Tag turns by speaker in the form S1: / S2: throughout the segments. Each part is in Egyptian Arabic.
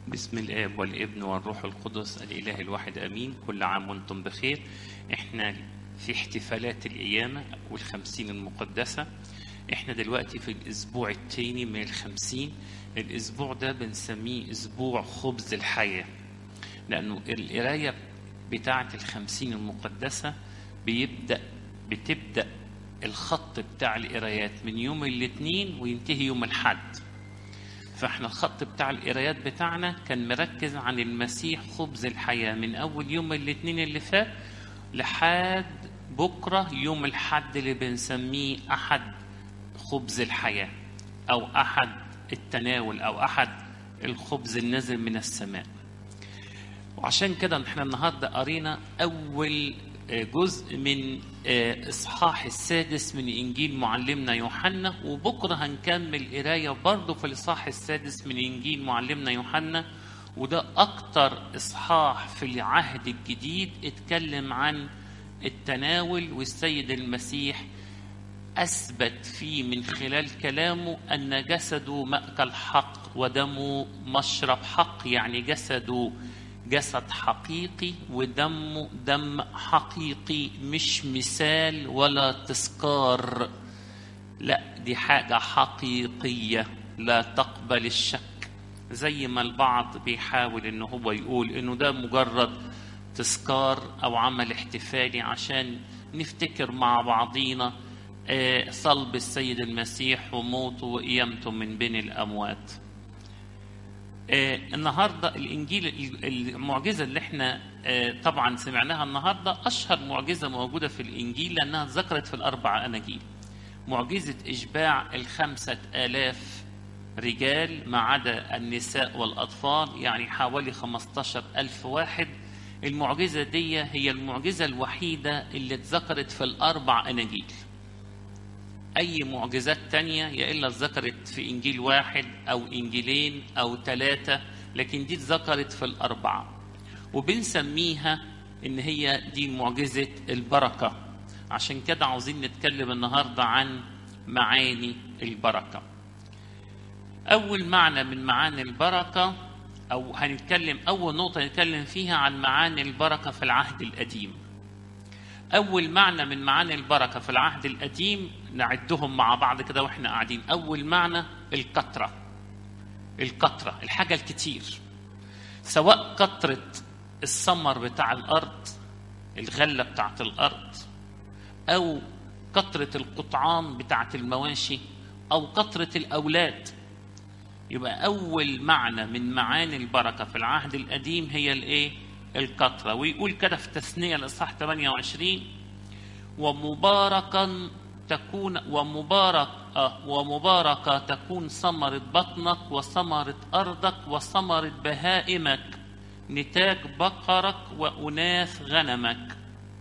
S1: بسم الآب والابن والروح القدس الإله الواحد آمين كل عام وانتم بخير احنا في احتفالات القيامة والخمسين المقدسة احنا دلوقتي في الأسبوع الثاني من الخمسين الأسبوع ده بنسميه أسبوع خبز الحياة لأنه القراية بتاعة الخمسين المقدسة بيبدأ بتبدأ الخط بتاع القرايات من يوم الاثنين وينتهي يوم الحد فاحنا الخط بتاع القرايات بتاعنا كان مركز عن المسيح خبز الحياة من أول يوم الاثنين اللي فات لحد بكرة يوم الحد اللي بنسميه أحد خبز الحياة أو أحد التناول أو أحد الخبز النازل من السماء وعشان كده احنا النهارده قرينا أول جزء من إصحاح السادس من إنجيل معلمنا يوحنا وبكرة هنكمل قراية برضه في الإصحاح السادس من إنجيل معلمنا يوحنا وده أكتر إصحاح في العهد الجديد اتكلم عن التناول والسيد المسيح أثبت فيه من خلال كلامه أن جسده مأكل حق ودمه مشرب حق يعني جسده جسد حقيقي ودمه دم حقيقي مش مثال ولا تذكار لا دي حاجة حقيقية لا تقبل الشك زي ما البعض بيحاول ان هو يقول انه ده مجرد تذكار او عمل احتفالي عشان نفتكر مع بعضينا صلب السيد المسيح وموته وقيامته من بين الاموات آه النهارده الانجيل المعجزه اللي احنا آه طبعا سمعناها النهارده اشهر معجزه موجوده في الانجيل لانها ذكرت في الاربع اناجيل معجزه اشباع الخمسه الاف رجال ما عدا النساء والاطفال يعني حوالي 15 الف واحد المعجزه دي هي المعجزه الوحيده اللي اتذكرت في الاربع اناجيل أي معجزات تانية يا إلا ذكرت في إنجيل واحد أو إنجيلين أو ثلاثة لكن دي اتذكرت في الأربعة وبنسميها إن هي دي معجزة البركة عشان كده عاوزين نتكلم النهاردة عن معاني البركة أول معنى من معاني البركة أو هنتكلم أول نقطة نتكلم فيها عن معاني البركة في العهد القديم أول معنى من معاني البركة في العهد القديم نعدهم مع بعض كده وإحنا قاعدين أول معنى الكترة الكترة الحاجة الكتير سواء كترة الثمر بتاع الأرض الغلة بتاعت الأرض أو كترة القطعان بتاعت المواشي أو كترة الأولاد يبقى أول معنى من معاني البركة في العهد القديم هي الإيه؟ الكثرة ويقول كده في تثنية الإصحاح 28 ومباركا تكون ومبارك آه ومباركة تكون ثمرة بطنك وثمرة أرضك وثمرة بهائمك نتاج بقرك وأناث غنمك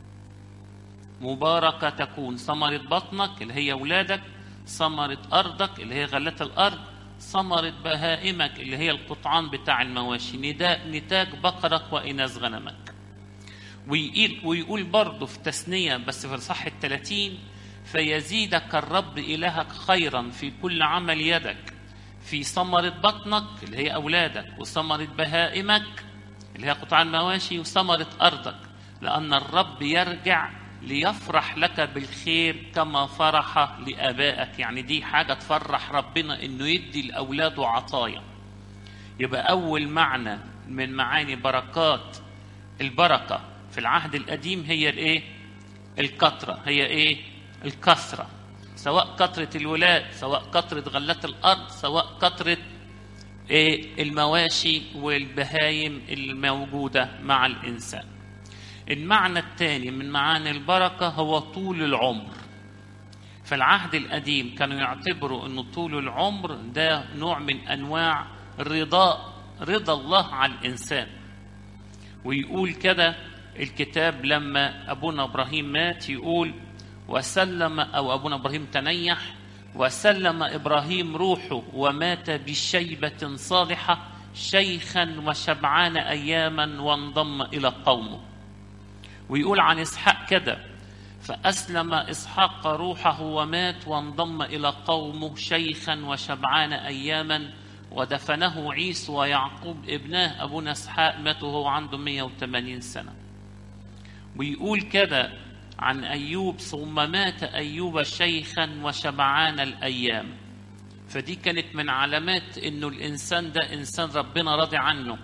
S1: مباركة تكون ثمرة بطنك اللي هي أولادك ثمرة أرضك اللي هي غلات الأرض ثمرة بهائمك اللي هي القطعان بتاع المواشي نداء نتاج بقرك وإناث غنمك ويقول, ويقول برضه في تثنية بس في الصح الثلاثين فيزيدك الرب إلهك خيرا في كل عمل يدك في ثمرة بطنك اللي هي أولادك وثمرة بهائمك اللي هي قطع المواشي وثمرة أرضك لأن الرب يرجع ليفرح لك بالخير كما فرح لآبائك يعني دي حاجة تفرح ربنا إنه يدي لأولاده عطايا يبقى أول معنى من معاني بركات البركة في العهد القديم هي الإيه؟ الكثرة هي إيه؟ الكثرة سواء كثرة الولاد سواء كثرة غلات الأرض سواء كثرة إيه المواشي والبهايم الموجودة مع الإنسان المعنى الثاني من معاني البركة هو طول العمر في العهد القديم كانوا يعتبروا أن طول العمر ده نوع من أنواع رضا رضا الله على الإنسان ويقول كده الكتاب لما أبونا إبراهيم مات يقول وسلم أو أبونا إبراهيم تنيح وسلم إبراهيم روحه ومات بشيبة صالحة شيخا وشبعان أياما وانضم إلى قومه ويقول عن اسحاق كده فاسلم اسحاق روحه ومات وانضم الى قومه شيخا وشبعان اياما ودفنه عيسو ويعقوب ابناه أبونا اسحاق مات وهو عنده 180 سنة ويقول كده عن أيوب ثم مات أيوب شيخا وشبعان الأيام فدي كانت من علامات إنه الإنسان ده إنسان ربنا راضي عنه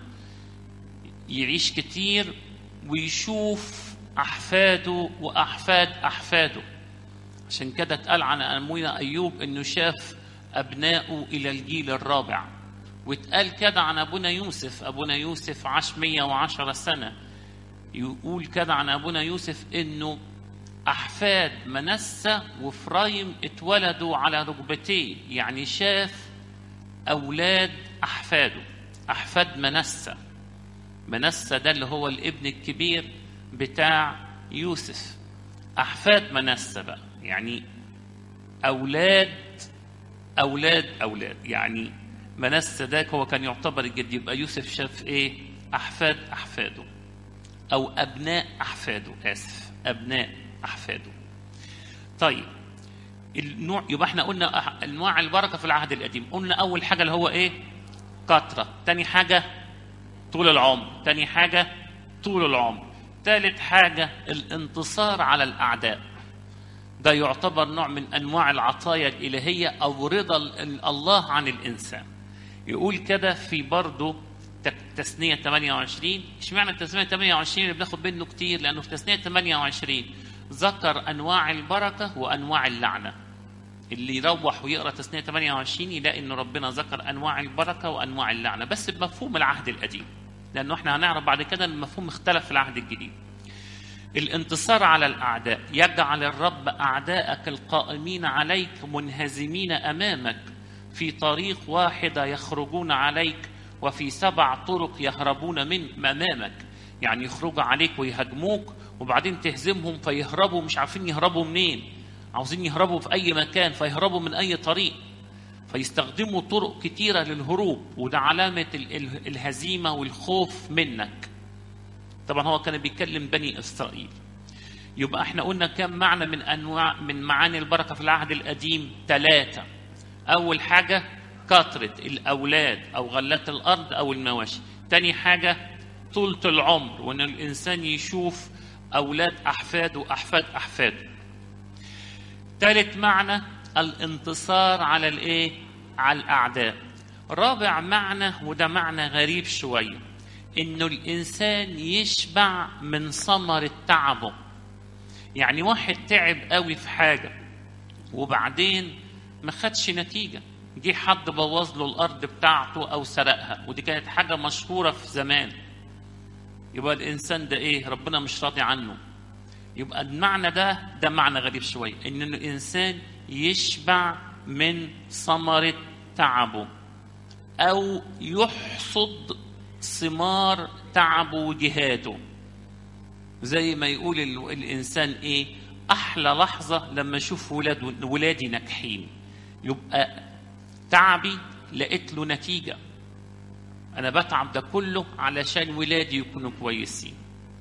S1: يعيش كتير ويشوف أحفاده وأحفاد أحفاده عشان كده اتقال عن أمونا أيوب إنه شاف أبنائه إلى الجيل الرابع واتقال كده عن أبونا يوسف أبونا يوسف عاش 110 سنة يقول كده عن أبونا يوسف إنه أحفاد منسى وفرايم اتولدوا على ركبتيه يعني شاف أولاد أحفاده أحفاد منسى منسى ده اللي هو الابن الكبير بتاع يوسف أحفاد منسى بقى يعني أولاد أولاد أولاد يعني منسى ده هو كان يعتبر الجد يبقى يوسف شاف إيه أحفاد أحفاده أو أبناء أحفاده آسف أبناء أحفاده طيب النوع يبقى احنا قلنا انواع البركه في العهد القديم قلنا اول حاجه اللي هو ايه كتره تاني حاجه طول العمر تاني حاجه طول العمر ثالث حاجه الانتصار على الاعداء ده يعتبر نوع من انواع العطايا الالهيه او رضا الله عن الانسان يقول كده في برضه تثنية 28 اشمعنى التثنية 28 اللي بناخد منه كتير لأنه في تثنية 28 ذكر أنواع البركة وأنواع اللعنة اللي يروح ويقرا تثنية 28 يلاقي إن ربنا ذكر أنواع البركة وأنواع اللعنة بس بمفهوم العهد القديم لأنه احنا هنعرف بعد كده المفهوم اختلف في العهد الجديد الانتصار على الأعداء يجعل الرب أعداءك القائمين عليك منهزمين أمامك في طريق واحدة يخرجون عليك وفي سبع طرق يهربون من امامك يعني يخرجوا عليك ويهاجموك وبعدين تهزمهم فيهربوا مش عارفين يهربوا منين عاوزين يهربوا في اي مكان فيهربوا من اي طريق فيستخدموا طرق كتيره للهروب وده علامه الهزيمه والخوف منك طبعا هو كان بيكلم بني اسرائيل يبقى احنا قلنا كم معنى من انواع من معاني البركه في العهد القديم ثلاثه اول حاجه كثرة الأولاد أو غلات الأرض أو المواشي تاني حاجة طولة العمر وأن الإنسان يشوف أولاد أحفاده وأحفاد أحفاده ثالث معنى الانتصار على الإيه؟ على الأعداء رابع معنى وده معنى غريب شوية إنه الإنسان يشبع من ثمرة تعبه يعني واحد تعب قوي في حاجة وبعدين ما خدش نتيجه جه حد بوظ له الارض بتاعته او سرقها ودي كانت حاجه مشهوره في زمان يبقى الانسان ده ايه ربنا مش راضي عنه يبقى المعنى ده ده معنى غريب شويه ان الانسان يشبع من ثمره تعبه او يحصد ثمار تعبه وجهاده زي ما يقول الانسان ايه احلى لحظه لما اشوف ولاد ولادي ناجحين يبقى تعبي لقيت له نتيجة أنا بتعب ده كله علشان ولادي يكونوا كويسين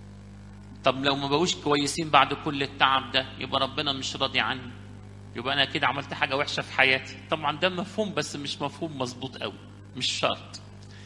S1: طب لو ما بقوش كويسين بعد كل التعب ده يبقى ربنا مش راضي عني يبقى أنا كده عملت حاجة وحشة في حياتي طبعا ده مفهوم بس مش مفهوم مظبوط قوي مش شرط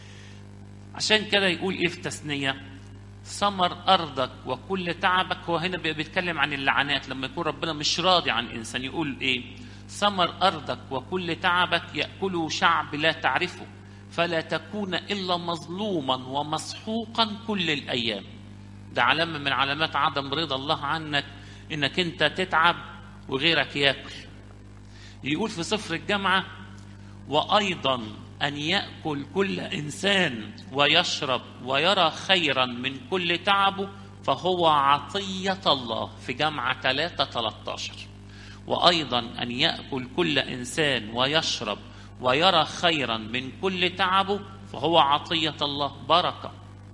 S1: عشان كده يقول إيه في تثنية ثمر أرضك وكل تعبك هو هنا بيتكلم عن اللعنات لما يكون ربنا مش راضي عن إنسان يقول إيه ثمر أرضك وكل تعبك يأكله شعب لا تعرفه فلا تكون إلا مظلوما ومسحوقا كل الأيام ده علامة من علامات عدم رضا الله عنك إنك أنت تتعب وغيرك يأكل يقول في سفر الجامعة وأيضا أن يأكل كل إنسان ويشرب ويرى خيرا من كل تعبه فهو عطية الله في جامعة 3 13 وأيضا أن يأكل كل إنسان ويشرب ويرى خيرا من كل تعبه فهو عطية الله بركة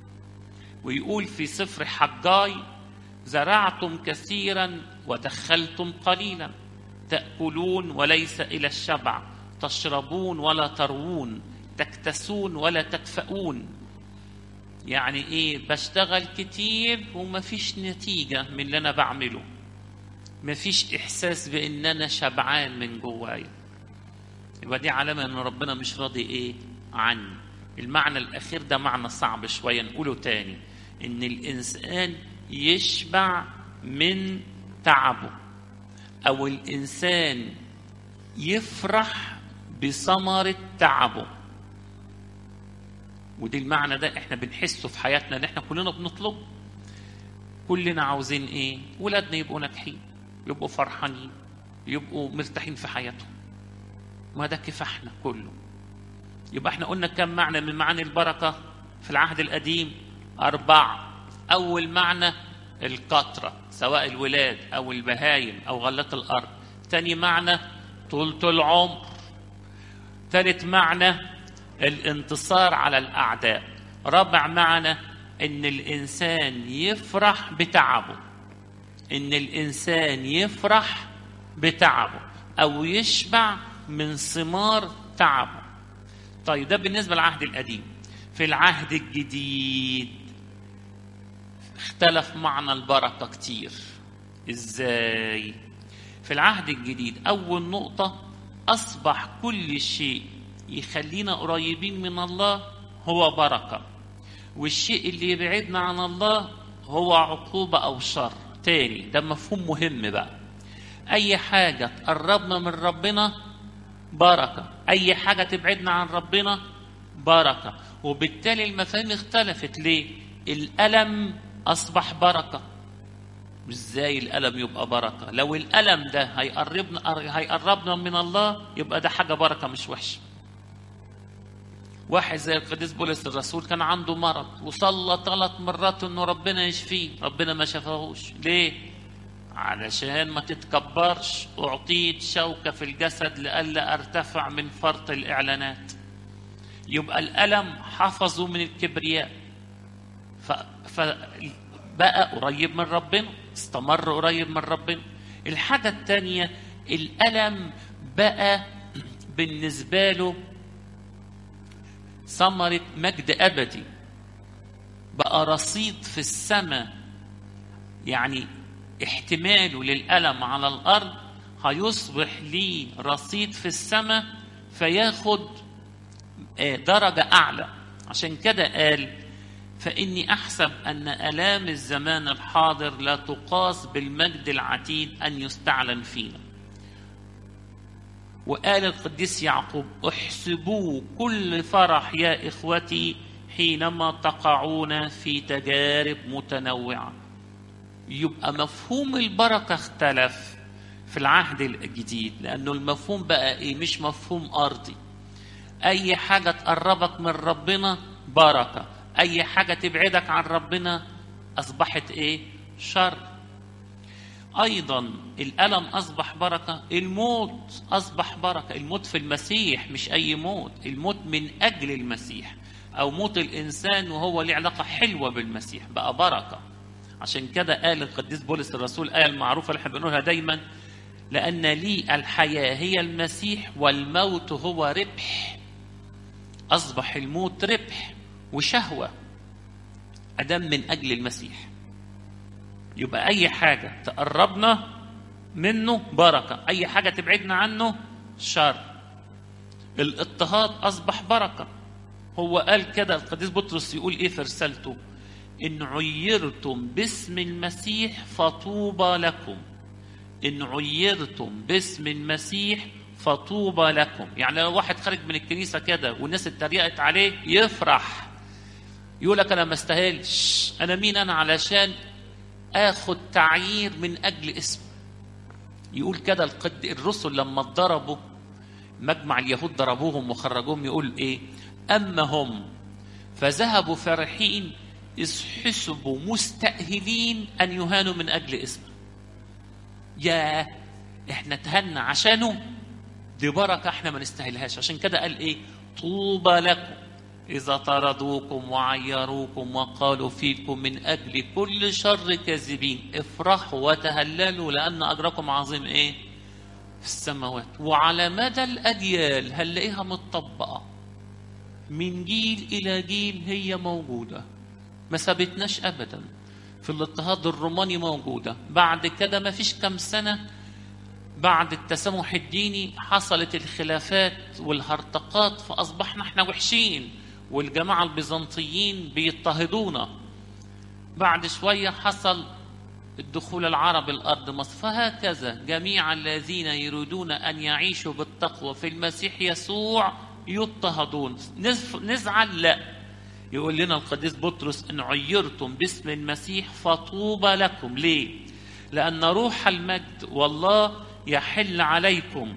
S1: ويقول في سفر حجاي زرعتم كثيرا ودخلتم قليلا تأكلون وليس إلى الشبع تشربون ولا تروون تكتسون ولا تكفؤون يعني ايه بشتغل كتير وما فيش نتيجة من اللي انا بعمله ما فيش احساس بان انا شبعان من جوايا يبقى دي علامة ان ربنا مش راضي ايه عني المعنى الأخير ده معنى صعب شوية نقوله تاني إن الإنسان يشبع من تعبه أو الإنسان يفرح بثمرة تعبه ودي المعنى ده احنا بنحسه في حياتنا ان احنا كلنا بنطلبه كلنا عاوزين ايه ولادنا يبقوا ناجحين يبقوا فرحانين يبقوا مرتاحين في حياتهم ما ده كفاحنا كله يبقى احنا قلنا كم معنى من معاني البركة في العهد القديم أربعة أول معنى القطرة سواء الولاد أو البهايم أو غلات الأرض تاني معنى طولة العمر ثالث معنى الانتصار على الأعداء رابع معنى إن الإنسان يفرح بتعبه إن الإنسان يفرح بتعبه أو يشبع من ثمار تعبه طيب ده بالنسبة للعهد القديم في العهد الجديد اختلف معنى البركة كتير ازاي في العهد الجديد أول نقطة أصبح كل شيء يخلينا قريبين من الله هو بركة والشيء اللي يبعدنا عن الله هو عقوبة أو شر تاني ده مفهوم مهم بقى أي حاجة تقربنا من ربنا بركة أي حاجة تبعدنا عن ربنا بركة وبالتالي المفاهيم اختلفت ليه الألم أصبح بركة ازاي الألم يبقى بركة لو الألم ده هيقربنا هيقربنا من الله يبقى ده حاجة بركة مش وحشة واحد زي القديس بولس الرسول كان عنده مرض وصلى ثلاث مرات انه ربنا يشفيه ربنا ما شفاهوش ليه علشان ما تتكبرش اعطيت شوكه في الجسد لئلا ارتفع من فرط الاعلانات يبقى الالم حفظه من الكبرياء ف... فبقى قريب من ربنا استمر قريب من ربنا الحاجه الثانيه الالم بقى بالنسبه له ثمرة مجد أبدي بقى رصيد في السماء يعني احتماله للألم على الأرض هيصبح ليه رصيد في السماء فياخد درجة أعلى عشان كده قال فإني أحسب أن آلام الزمان الحاضر لا تقاس بالمجد العتيد أن يستعلن فينا وقال القديس يعقوب احسبوا كل فرح يا اخوتي حينما تقعون في تجارب متنوعه يبقى مفهوم البركه اختلف في العهد الجديد لانه المفهوم بقى ايه مش مفهوم ارضي اي حاجه تقربك من ربنا بركه اي حاجه تبعدك عن ربنا اصبحت ايه شر ايضا الالم اصبح بركه الموت اصبح بركه الموت في المسيح مش اي موت الموت من اجل المسيح او موت الانسان وهو له علاقه حلوه بالمسيح بقى بركه عشان كده قال القديس بولس الرسول الايه المعروفه اللي احنا بنقولها دايما لان لي الحياه هي المسيح والموت هو ربح اصبح الموت ربح وشهوه ادم من اجل المسيح يبقى اي حاجه تقربنا منه بركه اي حاجه تبعدنا عنه شر الاضطهاد اصبح بركه هو قال كده القديس بطرس يقول ايه في رسالته ان عيرتم باسم المسيح فطوبى لكم ان عيرتم باسم المسيح فطوبى لكم يعني لو واحد خارج من الكنيسه كده والناس اتريقت عليه يفرح يقول لك انا ما استاهلش انا مين انا علشان اخد تعيير من اجل اسمه يقول كده القد الرسل لما اتضربوا مجمع اليهود ضربوهم وخرجوهم يقول ايه اما هم فذهبوا فرحين اذ حسبوا مستأهلين ان يهانوا من اجل اسمه يا احنا تهنا عشانه دي بركه احنا ما نستاهلهاش عشان كده قال ايه طوبى لكم إذا طردوكم وعيروكم وقالوا فيكم من أجل كل شر كاذبين افرحوا وتهللوا لأن أجركم عظيم إيه؟ في السماوات وعلى مدى الأجيال هنلاقيها متطبقة من جيل إلى جيل هي موجودة ما سابتناش أبدا في الاضطهاد الروماني موجودة بعد كده ما فيش كم سنة بعد التسامح الديني حصلت الخلافات والهرطقات فأصبحنا احنا وحشين والجماعة البيزنطيين بيضطهدونا بعد شوية حصل الدخول العرب الأرض مصر فهكذا جميع الذين يريدون أن يعيشوا بالتقوى في المسيح يسوع يضطهدون نزعل لا يقول لنا القديس بطرس إن عيرتم باسم المسيح فطوبى لكم ليه لأن روح المجد والله يحل عليكم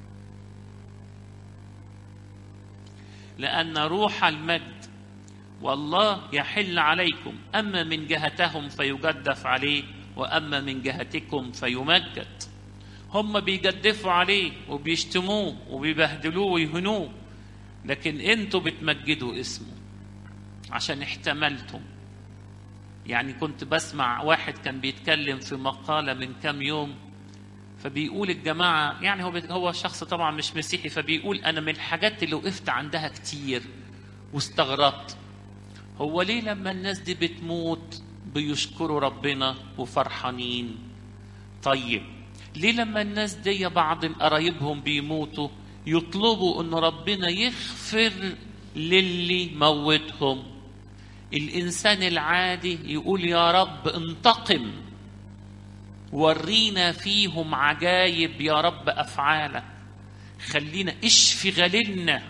S1: لأن روح المجد والله يحل عليكم أما من جهتهم فيجدف عليه وأما من جهتكم فيمجد هم بيجدفوا عليه وبيشتموه وبيبهدلوه ويهنوه لكن انتوا بتمجدوا اسمه عشان احتملتم يعني كنت بسمع واحد كان بيتكلم في مقالة من كام يوم فبيقول الجماعة يعني هو هو شخص طبعا مش مسيحي فبيقول أنا من الحاجات اللي وقفت عندها كتير واستغربت هو ليه لما الناس دي بتموت بيشكروا ربنا وفرحانين طيب ليه لما الناس دي بعض قرايبهم بيموتوا يطلبوا ان ربنا يغفر للي موتهم الانسان العادي يقول يا رب انتقم ورينا فيهم عجايب يا رب افعالك خلينا اشفي غليلنا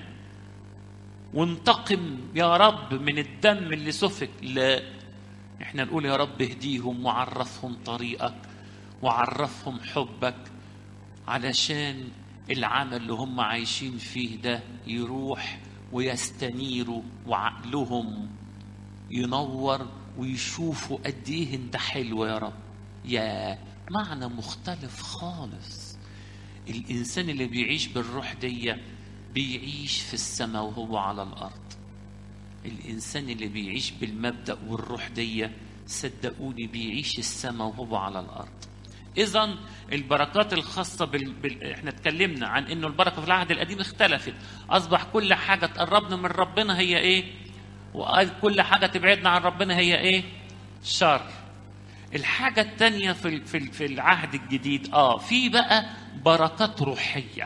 S1: وانتقم يا رب من الدم اللي سفك لا احنا نقول يا رب اهديهم وعرفهم طريقك وعرفهم حبك علشان العمل اللي هم عايشين فيه ده يروح ويستنيروا وعقلهم ينور ويشوفوا قد ايه انت حلو يا رب يا معنى مختلف خالص الانسان اللي بيعيش بالروح دي بيعيش في السماء وهو على الارض الانسان اللي بيعيش بالمبدا والروح دي صدقوني بيعيش السماء وهو على الارض اذا البركات الخاصه بال... بال... احنا اتكلمنا عن انه البركه في العهد القديم اختلفت اصبح كل حاجه تقربنا من ربنا هي ايه وكل حاجه تبعدنا عن ربنا هي ايه شر الحاجه الثانيه في في في العهد الجديد اه في بقى بركات روحيه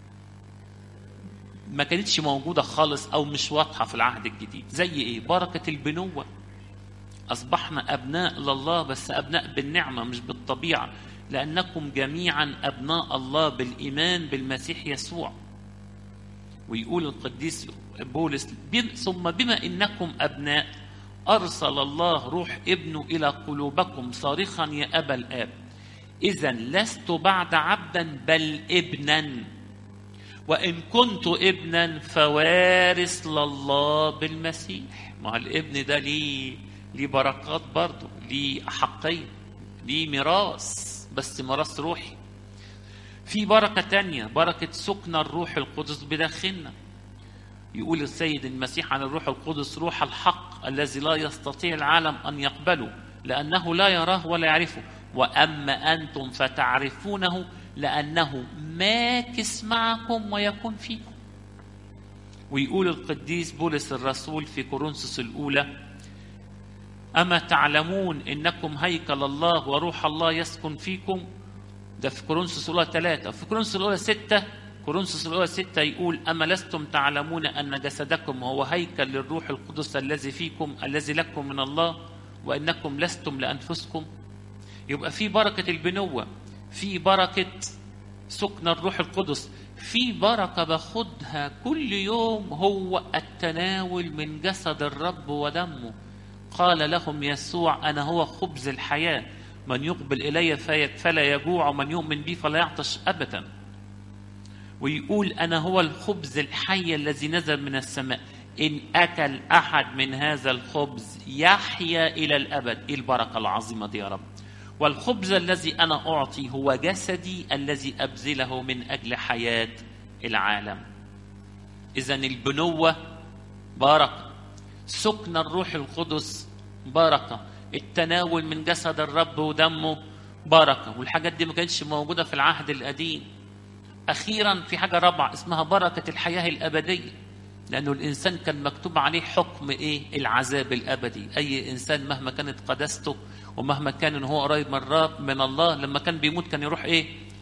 S1: ما كانتش موجوده خالص او مش واضحه في العهد الجديد زي ايه بركه البنوه اصبحنا ابناء لله بس ابناء بالنعمه مش بالطبيعه لانكم جميعا ابناء الله بالايمان بالمسيح يسوع ويقول القديس بولس ثم بما انكم ابناء ارسل الله روح ابنه الى قلوبكم صارخا يا ابا الاب اذا لست بعد عبدا بل ابنا وان كنت ابنا فوارث لله بالمسيح ما الابن ده ليه ليه بركات برضه ليه احقيه ليه ميراث بس ميراث روحي في بركة تانية بركة سكن الروح القدس بداخلنا يقول السيد المسيح عن الروح القدس روح الحق الذي لا يستطيع العالم أن يقبله لأنه لا يراه ولا يعرفه وأما أنتم فتعرفونه لأنه ماكس معكم ويكون فيكم ويقول القديس بولس الرسول في كورنثوس الأولى أما تعلمون إنكم هيكل الله وروح الله يسكن فيكم ده في كورنثوس الأولى ثلاثة في كورنثوس الأولى ستة كورنثوس الأولى ستة يقول أما لستم تعلمون أن جسدكم هو هيكل للروح القدس الذي فيكم الذي لكم من الله وإنكم لستم لأنفسكم يبقى في بركة البنوة في بركة سكن الروح القدس في بركة باخدها كل يوم هو التناول من جسد الرب ودمه قال لهم يسوع أنا هو خبز الحياة من يقبل إلي فلا يجوع ومن يؤمن بي فلا يعطش أبدا ويقول أنا هو الخبز الحي الذي نزل من السماء إن أكل أحد من هذا الخبز يحيا إلى الأبد إيه البركة العظيمة دي يا رب والخبز الذي أنا أعطي هو جسدي الذي أبذله من أجل حياة العالم إذا البنوة بركة سكن الروح القدس بركة التناول من جسد الرب ودمه بركة والحاجات دي ما كانتش موجودة في العهد القديم أخيرا في حاجة رابعة اسمها بركة الحياة الأبدية لأنه الإنسان كان مكتوب عليه حكم إيه العذاب الأبدي أي إنسان مهما كانت قداسته ومهما كان إن هو قريب من الرب من الله لما كان بيموت كان يروح إيه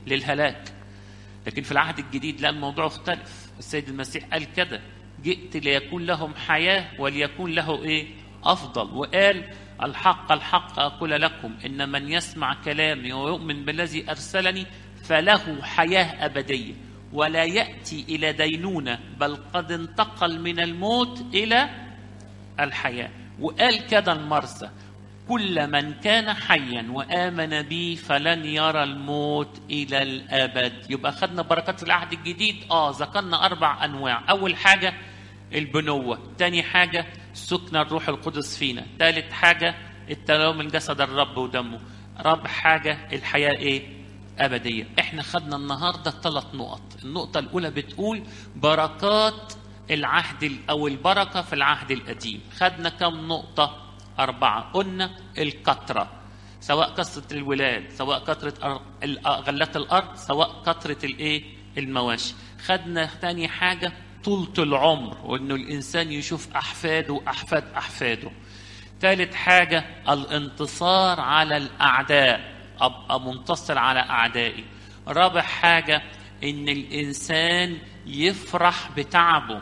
S1: للهلاك لكن في العهد الجديد لا الموضوع اختلف السيد المسيح قال كده جئت ليكون لهم حياة وليكون له إيه أفضل وقال الحق الحق أقول لكم إن من يسمع كلامي ويؤمن بالذي أرسلني فله حياة أبدية ولا يأتي إلى دينونة بل قد انتقل من الموت إلى الحياة وقال كده المرسى كل من كان حيا وآمن بي فلن يرى الموت إلى الأبد يبقى خدنا بركات العهد الجديد آه ذكرنا أربع أنواع أول حاجة البنوة تاني حاجة سكن الروح القدس فينا ثالث حاجة التناول من جسد الرب ودمه رابع حاجة الحياة إيه أبدية إحنا خدنا النهاردة ثلاث نقط النقطة الأولى بتقول بركات العهد أو البركة في العهد القديم خدنا كم نقطة أربعة قلنا الكثرة سواء كثرة الولاد سواء كثرة غلات الأرض سواء كثرة الإيه المواشي خدنا تاني حاجة طولة العمر وإنه الإنسان يشوف أحفاده وأحفاد أحفاده ثالث حاجة الانتصار على الأعداء أبقى منتصر على أعدائي رابع حاجة إن الإنسان يفرح بتعبه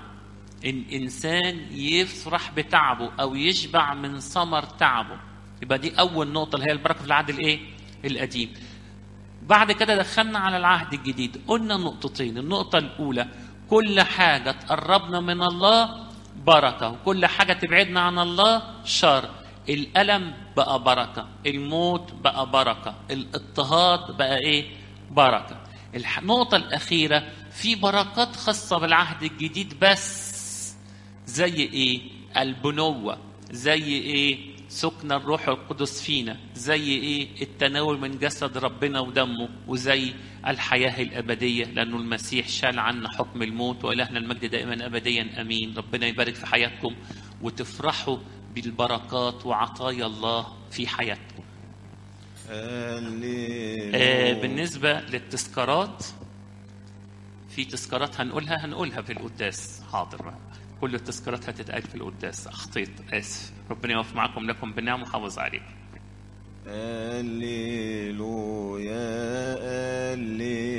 S1: الإنسان يفرح بتعبه أو يشبع من ثمر تعبه يبقى دي أول نقطة اللي هي البركة في العهد الإيه؟ القديم بعد كده دخلنا على العهد الجديد قلنا نقطتين النقطة الأولى كل حاجة تقربنا من الله بركة وكل حاجة تبعدنا عن الله شر الألم بقى بركة الموت بقى بركة الاضطهاد بقى إيه بركة النقطة الأخيرة في بركات خاصة بالعهد الجديد بس زي إيه البنوة زي إيه سكن الروح القدس فينا زي ايه التناول من جسد ربنا ودمه وزي الحياة الأبدية لأنه المسيح شال عنا حكم الموت وإلهنا المجد دائما أبديا أمين ربنا يبارك في حياتكم وتفرحوا بالبركات وعطايا الله في حياتكم آه بالنسبة للتذكارات في تذكارات هنقولها هنقولها في القداس حاضر بقى. كل التذكارات هتتقال في القداس اخطيت اسف ربنا يوفق معكم لكم بالنعم وحافظ عليكم
S2: هللويا